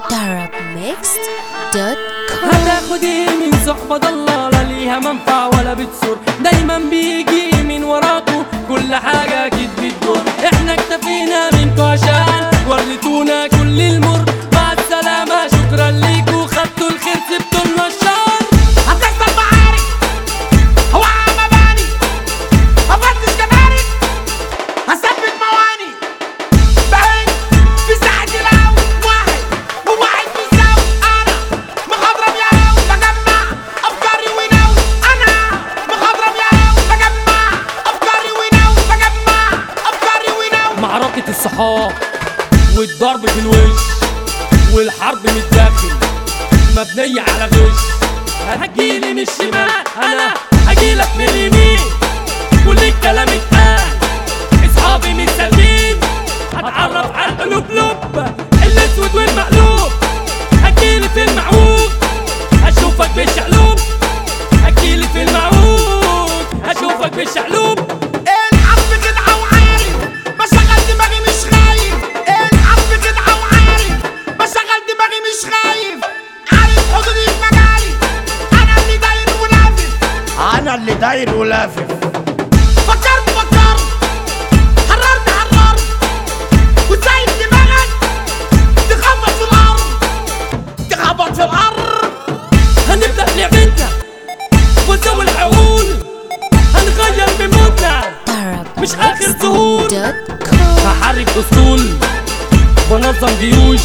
darabmixed.com هتاخد ايه من صحبة ضلة لا ليها منفع ولا بتسر دايما بيجي من وراكو كل حاجة اكيد بتدور احنا اكتفينا منكو عشان وريتونا كل المر مع السلامة شكرا ليكو خدتوا الخير سبتوا لنا الشر هتحصل معارك هو عم مباني هفتش جمارك هثبت مواني بعين في ساعة الأول واحد وواحد بيساوي أنا مخضرم يا هاوي بجمع أفكاري وناوي أنا مخضرم يا هاوي بجمع أفكاري وناوي بجمع أفكاري وناوي معركة الصحاب والضرب في الوش والحرب من الداخل مبنية على غش هتجيلي من الشمال انا هجيلك من اليمين كل الكلام اتقال اصحابي مش سالمين هتعرف على القلوب لب الاسود والمقلوب هتجيلي في المعوج هشوفك بالشقلوب هتجيلي في المعوج هشوفك بالشقلوب الحرب جدعة وعارف بشغل دماغي مش خايف الحرب جدعة وعارف بشغل دماغي مش خايف عارف حدودي في مجالي انا اللي داير ولافف انا اللي داير ولافف فكرت فكرت حررت حررت وسايب دماغك تخبط في الارض تخبط في الارض هنبدأ لعبتنا ونسوي العقول هنغير بموتنا مش آخر ظهور darabmixed.com هحرك أسطول بنظم جيوش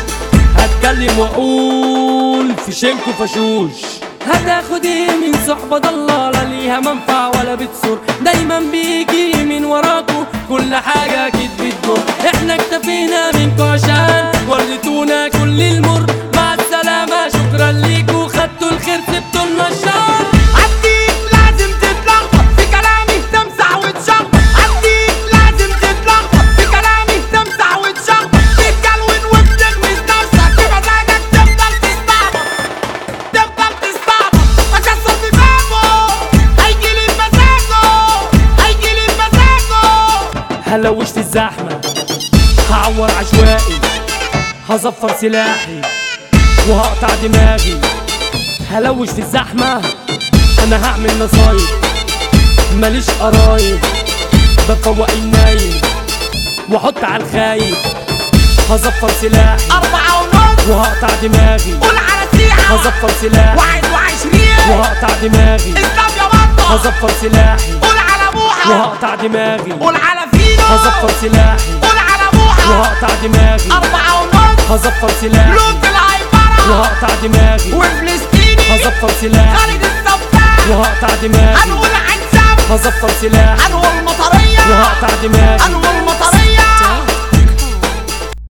هتكلم وأقول في شنكو فشوش هتاخد ايه من صحبة ضلة لا ليها منفع ولا بتسر دايما بيجي من وراكو كل حاجة اكيد بتدور احنا اكتفينا منكو عشان وريتونا كل المر مع السلامة شكرا ليكو خدتوا الخير سبتوا لنا الشر عديك لازم تتلخبط في كلامي تمسح وتشخبط عديك لازم تتلخبط في كلامي تمسح وتشخبط تتكلون وبتغمس نفسك بمزاجك تفضل تستعبط تفضل تستعبط اكسر في فمه هيجيلي بمزاجه هيجيلي بمزاجه هلوشت الزحمة هعور عشوائي هزفر سلاحي وهقطع دماغي هلوش في الزحمة أنا هعمل نصايب ماليش قرايب بفوق النايم وأحط على الخايب هزفر سلاحي أربعة ونص وهقطع دماغي قول على سيحة هزفر سلاحي واحد وعشرين وهقطع دماغي اسلام يا بطة هزفر سلاحي قول على بوحة وهقطع دماغي قول على فينو هزفر سلاحي قول على بوحة وهقطع دماغي أربعة ونص هزفر سلاحي لوك الهايبرة وهقطع دماغي وفلسطيني هزفر سلاحي خالد السفاح وهقطع دماغي هنقول عنساب هزفر سلاحي هنقول مطرية وهقطع دماغي هنقول